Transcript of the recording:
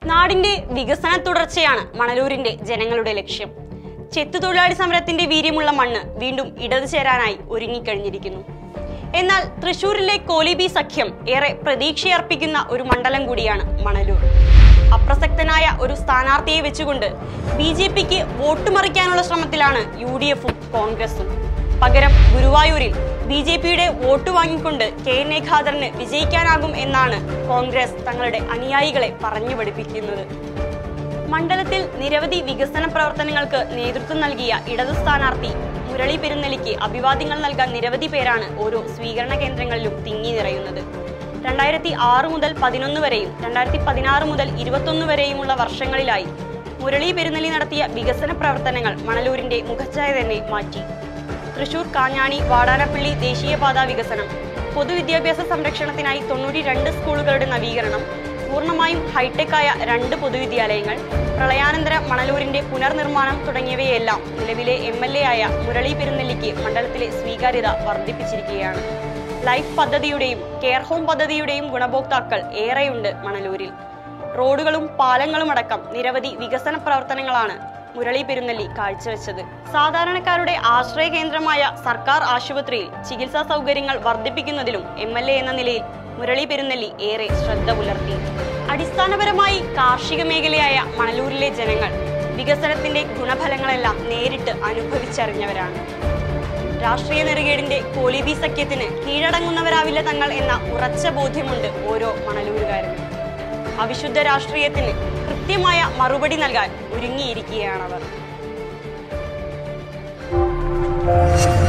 നാടിന്റെ വികസന തുടർച്ചയാണ് മണലൂരിന്റെ ജനങ്ങളുടെ ലക്ഷ്യം ചെത്തുതൊഴിലാളി സമരത്തിന്റെ വീര്യമുള്ള മണ്ണ് വീണ്ടും ഇടതു ചേരാനായി ഒരുങ്ങിക്കഴിഞ്ഞിരിക്കുന്നു എന്നാൽ തൃശൂരിലെ കോലിബി സഖ്യം ഏറെ പ്രതീക്ഷയർപ്പിക്കുന്ന ഒരു മണ്ഡലം കൂടിയാണ് മണലൂർ അപ്രസക്തനായ ഒരു സ്ഥാനാർത്ഥിയെ വെച്ചുകൊണ്ട് ബി ജെ പിക്ക് വോട്ട് മറിക്കാനുള്ള ശ്രമത്തിലാണ് യു ഡി എഫും കോൺഗ്രസും പകരം ഗുരുവായൂരിൽ ബി ജെ പിയുടെ വോട്ട് വാങ്ങിക്കൊണ്ട് കെ എൻ എ ഖാദറിന് വിജയിക്കാനാകും എന്നാണ് കോൺഗ്രസ് തങ്ങളുടെ അനുയായികളെ പറഞ്ഞു പഠിപ്പിക്കുന്നത് മണ്ഡലത്തിൽ നിരവധി വികസന പ്രവർത്തനങ്ങൾക്ക് നേതൃത്വം നൽകിയ ഇടതു സ്ഥാനാർത്ഥി മുരളി പെരുന്നെലിക്ക് അഭിവാദ്യങ്ങൾ നൽകാൻ നിരവധി പേരാണ് ഓരോ സ്വീകരണ കേന്ദ്രങ്ങളിലും തിങ്ങി നിറയുന്നത് രണ്ടായിരത്തി ആറ് മുതൽ പതിനൊന്ന് വരെയും രണ്ടായിരത്തി പതിനാറ് മുതൽ ഇരുപത്തൊന്ന് വരെയുമുള്ള വർഷങ്ങളിലായി മുരളി പെരുന്നെലി നടത്തിയ വികസന പ്രവർത്തനങ്ങൾ മണലൂരിന്റെ മുഖച്ഛായ തന്നെ മാറ്റി തൃശൂർ കാഞ്ഞാണി വാടാനപ്പള്ളി ദേശീയപാത വികസനം പൊതുവിദ്യാഭ്യാസ സംരക്ഷണത്തിനായി തൊണ്ണൂറ്റി രണ്ട് സ്കൂളുകളുടെ നവീകരണം പൂർണ്ണമായും ഹൈടെക്കായ രണ്ട് പൊതുവിദ്യാലയങ്ങൾ പ്രളയാനന്തര മണലൂരിന്റെ പുനർനിർമ്മാണം തുടങ്ങിയവയെല്ലാം നിലവിലെ എം എൽ എ ആയ മുരളി പെരുന്നെല്ലിക്ക് മണ്ഡലത്തിലെ സ്വീകാര്യത വർദ്ധിപ്പിച്ചിരിക്കുകയാണ് ലൈഫ് പദ്ധതിയുടെയും കെയർ ഹോം പദ്ധതിയുടെയും ഗുണഭോക്താക്കൾ ഏറെയുണ്ട് മണലൂരിൽ റോഡുകളും പാലങ്ങളും അടക്കം നിരവധി വികസന പ്രവർത്തനങ്ങളാണ് മുരളി പെരുന്നെല്ലി കാഴ്ചവെച്ചത് സാധാരണക്കാരുടെ ആശ്രയ കേന്ദ്രമായ സർക്കാർ ആശുപത്രിയിൽ ചികിത്സാ സൗകര്യങ്ങൾ വർദ്ധിപ്പിക്കുന്നതിലും എം എൽ എ എന്ന നിലയിൽ മുരളി പെരുന്നെല്ലി ഏറെ ശ്രദ്ധ പുലർത്തി അടിസ്ഥാനപരമായി കാർഷിക മേഖലയായ മണലൂരിലെ ജനങ്ങൾ വികസനത്തിന്റെ ഗുണഫലങ്ങളെല്ലാം നേരിട്ട് അനുഭവിച്ചറിഞ്ഞവരാണ് രാഷ്ട്രീയ നെറുകേടിന്റെ കോലിബി സഖ്യത്തിന് കീഴടങ്ങുന്നവരാവില്ല തങ്ങൾ എന്ന ഉറച്ച ബോധ്യമുണ്ട് ഓരോ മണലൂരുകാരനും അവിശുദ്ധ രാഷ്ട്രീയത്തിന് കൃത്യമായ മറുപടി നൽകാൻ ഒരുങ്ങിയിരിക്കുകയാണവർ